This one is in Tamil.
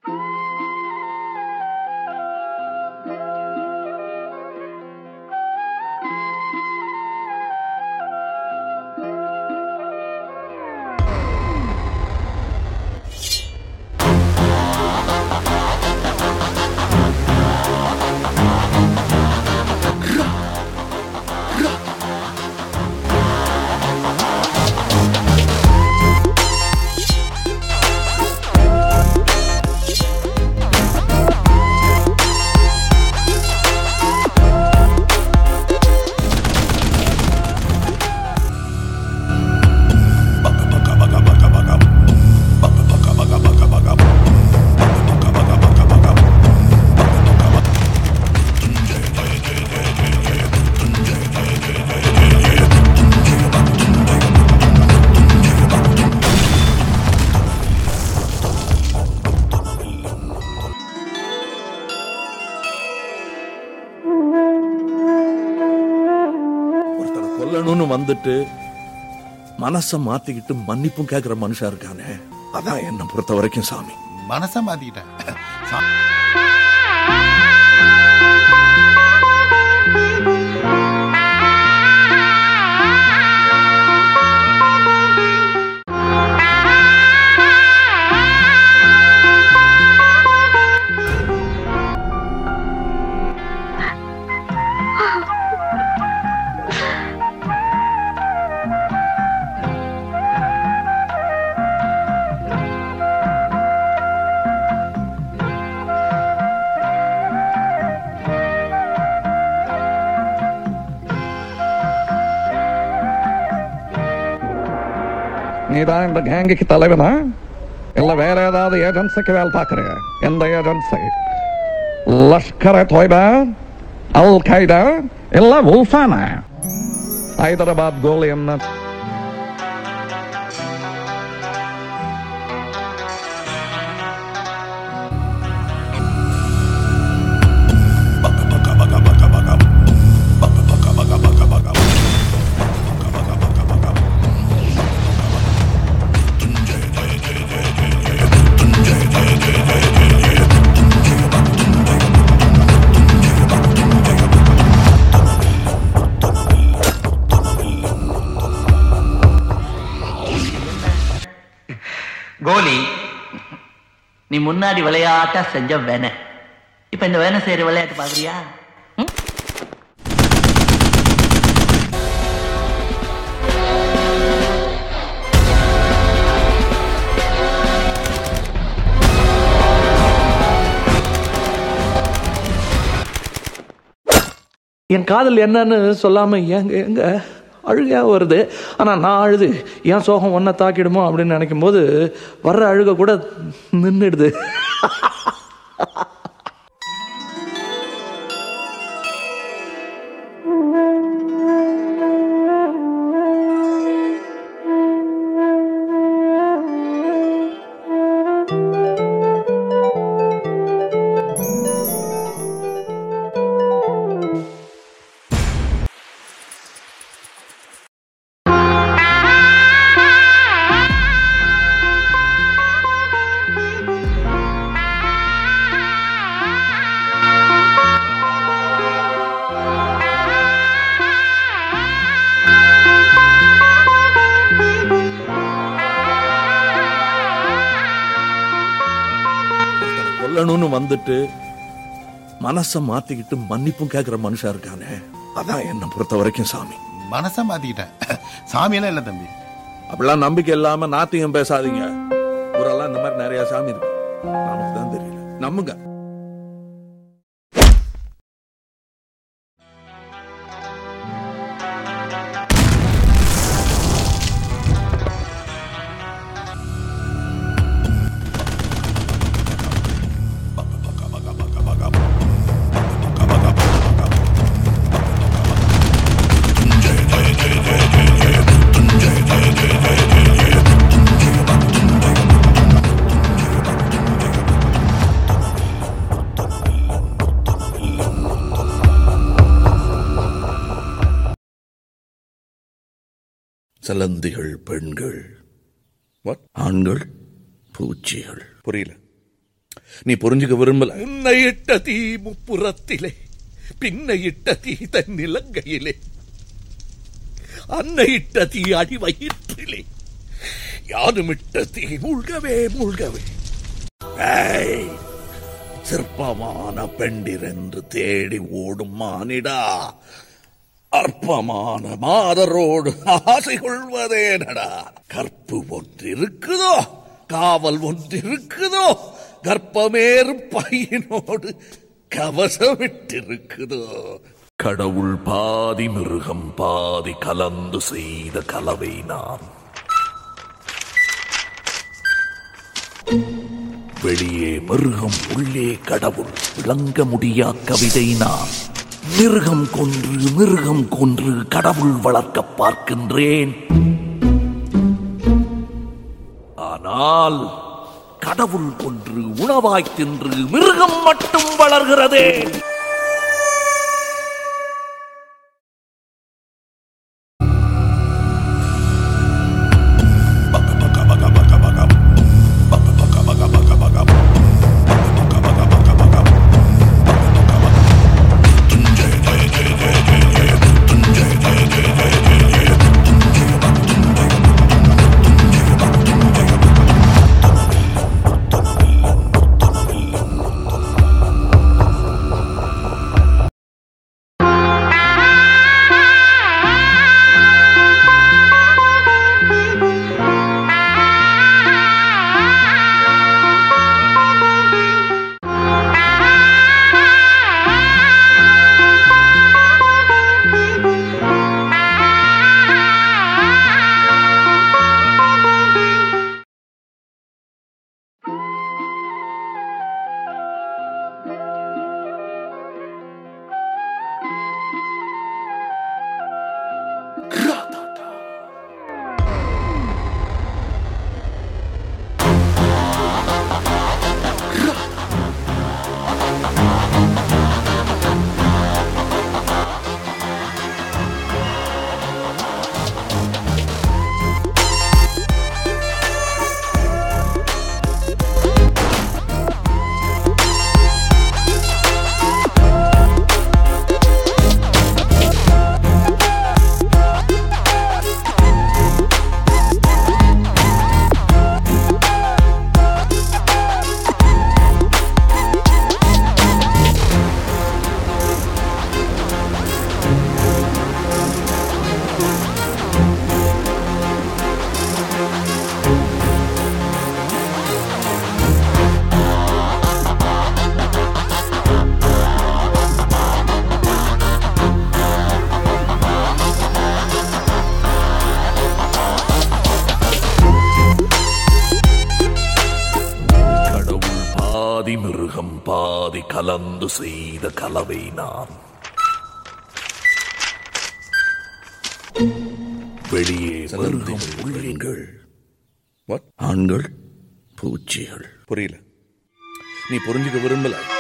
ஒருத்தனை கொல்லணும்னு வந்துட்டு மனச மாத்திக்கிட்டு மன்னிப்பும் கேட்கிற மனுஷா இருக்கானே அதான் என்னை பொறுத்த வரைக்கும் சாமி மனசை மாத்திக்கிட்டேன் சா- நீதான் இந்த கேங்குக்கு தலைவனா இல்ல வேற ஏதாவது ஏஜென்சிக்கு வேலை பார்க்கறியா எந்த agency Lashkar Toiba al Qaeda இல்ல உல்ஃபானா ஹைதராபாத் கோலி என்ன கோலி நீ முன்னாடி விளையாட்டா செஞ்ச வேனை இப்ப இந்த வேனை செய்யற விளையாட்டு பாக்குறியா ம்? என் காதல் என்னன்னு சொல்லாம எங்க எங்க அழுகையா வருது ஆனா நான் அழுது என் சோகம் ஒன்ன தாக்கிடுமோ அப்படின்னு நினைக்கும் போது வர்ற அழுக கூட நின்றுடுது ஒருத்தனை கொல்லணும்னு வந்துட்டு மனச மாத்திக்கிட்டு மன்னிப்பும் கேட்கிற மனுஷா இருக்கானே அதான் என்னை பொறுத்த வரைக்கும் சாமி மனசை மாத்திக்கிட்டேன் சாமியெல்லாம் இல்லை தம்பி அப்படிலாம் நம்பிக்கை இல்லாம நாத்தியம் பேசாதீங்க ஊரெல்லாம் இந்த மாதிரி நிறைய சாமி இருக்கு நமக்கு தான் தெரியல நம்புங்க சிலந்திகள் பெண்கள் What? ஆண்கள் பூச்சிகள் புரியல நீ புரிஞ்சுக்க விரும்பல உன்னை இட்ட தீ முப்புறத்திலே பின்ன இட்ட தீ தன் நிலங்கையிலே அன்னை இட்ட தீ அடி வயிற்றிலே யாருமிட்ட தீ மூழ்கவே மூழ்கவே ஏய், சிற்பமான பெண்டிரென்று தேடி ஓடும் மானிடா அற்பமான மாதரோடு ஆசை கொள்வதேனடா கற்பு ஒன்றிருக்குதோ காவல் ஒன்றிருக்குதோ கர்ப்பமேறு பையனோடு கவசமிட்டிருக்குதோ கடவுள் பாதி மிருகம் பாதி கலந்து செய்த கலவை நான் வெளியே மிருகம் உள்ளே கடவுள் விளங்க முடியா கவிதை நான் மிருகம் கொன்று மிருகம் கொன்று கடவுள் வளர்க்க பார்க்கின்றேன் ஆனால் கடவுள் கொன்று உணவாய் தின்று மிருகம் மட்டும் வளர்கிறதே கடவுள் பாதி மிருகம் பாதி கலந்து செய்த கலவை நான் வெளியே மிருகம் உள்ளீங்கள் ஆண்கள் பூச்சிகள் புரியல நீ புரிஞ்சுக்க விரும்பல